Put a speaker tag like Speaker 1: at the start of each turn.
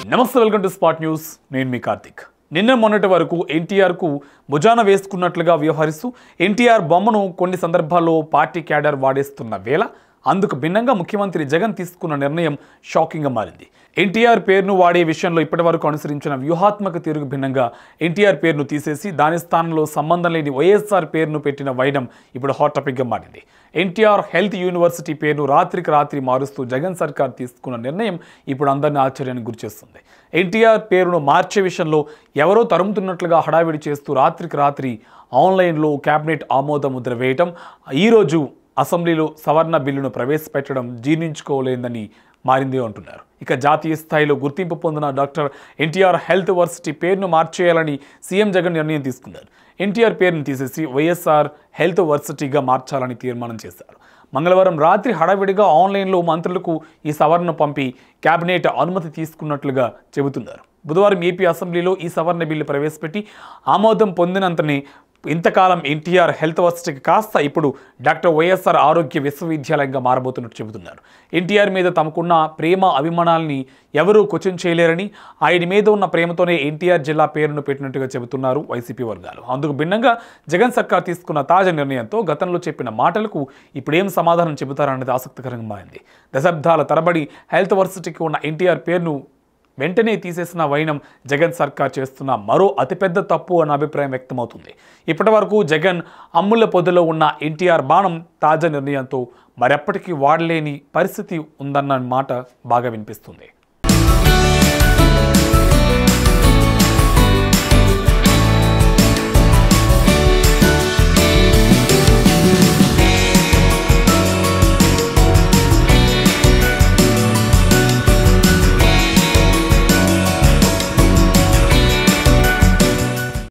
Speaker 1: నమస్తే welcome to spot news నేను మీ కార్తిక్ నిన్న మొన్నటి వరకు ఎన్టీఆర్కు భుజాన వేసుకున్నట్లుగా వ్యవహరిస్తూ ఎన్టీఆర్ బొమ్మను కొన్ని సందర్భాల్లో పార్టీ క్యాడర్ వాడేస్తున్న వేళ అందుకు భిన్నంగా ముఖ్యమంత్రి జగన్ తీసుకున్న నిర్ణయం షాకింగ్గా మారింది ఎన్టీఆర్ పేరును వాడే విషయంలో ఇప్పటివరకు అనుసరించిన వ్యూహాత్మక తీరుకు భిన్నంగా ఎన్టీఆర్ పేరును తీసేసి దాని స్థానంలో సంబంధం లేని వైఎస్ఆర్ పేరును పెట్టిన వైనం ఇప్పుడు హాట్ టాపిక్గా మారింది ఎన్టీఆర్ హెల్త్ యూనివర్సిటీ పేరును రాత్రికి రాత్రి మారుస్తూ జగన్ సర్కార్ తీసుకున్న నిర్ణయం ఇప్పుడు అందరినీ ఆశ్చర్యానికి గురిచేస్తుంది ఎన్టీఆర్ పేరును మార్చే విషయంలో ఎవరో తరుముతున్నట్లుగా హడావిడి చేస్తూ రాత్రికి రాత్రి ఆన్లైన్లో కేబినెట్ ఆమోద ముద్ర వేయటం ఈరోజు అసెంబ్లీలో సవరణ బిల్లును ప్రవేశపెట్టడం జీర్ణించుకోలేదని మారింది అంటున్నారు ఇక జాతీయ స్థాయిలో గుర్తింపు పొందిన డాక్టర్ ఎన్టీఆర్ హెల్త్ వర్సిటీ పేరును మార్చేయాలని సీఎం జగన్ నిర్ణయం తీసుకున్నారు ఎన్టీఆర్ పేరును తీసేసి వైఎస్ఆర్ హెల్త్ వర్సిటీగా మార్చాలని తీర్మానం చేశారు మంగళవారం రాత్రి హడావిడిగా ఆన్లైన్లో మంత్రులకు ఈ సవరణ పంపి కేబినెట్ అనుమతి తీసుకున్నట్లుగా చెబుతున్నారు బుధవారం ఏపీ అసెంబ్లీలో ఈ సవరణ బిల్లు ప్రవేశపెట్టి ఆమోదం పొందినంతనే ఇంతకాలం ఎన్టీఆర్ హెల్త్ వర్సిటీకి కాస్త ఇప్పుడు డాక్టర్ వైఎస్ఆర్ ఆరోగ్య విశ్వవిద్యాలయంగా మారబోతున్నట్టు చెబుతున్నారు ఎన్టీఆర్ మీద తమకున్న ప్రేమ అభిమానాల్ని ఎవరూ క్వశ్చన్ చేయలేరని ఆయన మీద ఉన్న ప్రేమతోనే ఎన్టీఆర్ జిల్లా పేరును పెట్టినట్టుగా చెబుతున్నారు వైసీపీ వర్గాలు అందుకు భిన్నంగా జగన్ సర్కార్ తీసుకున్న తాజా నిర్ణయంతో గతంలో చెప్పిన మాటలకు ఇప్పుడు ఏం సమాధానం చెబుతారన్నది ఆసక్తికరంగా మారింది దశాబ్దాల తరబడి హెల్త్ వర్సిటీకి ఉన్న ఎన్టీఆర్ పేరును వెంటనే తీసేసిన వైనం జగన్ సర్కార్ చేస్తున్న మరో అతిపెద్ద తప్పు అన్న అభిప్రాయం వ్యక్తమవుతుంది ఇప్పటి వరకు జగన్ అమ్ముల పొద్దులో ఉన్న ఎన్టీఆర్ బాణం తాజా నిర్ణయంతో మరెప్పటికీ వాడలేని పరిస్థితి ఉందన్న మాట బాగా వినిపిస్తుంది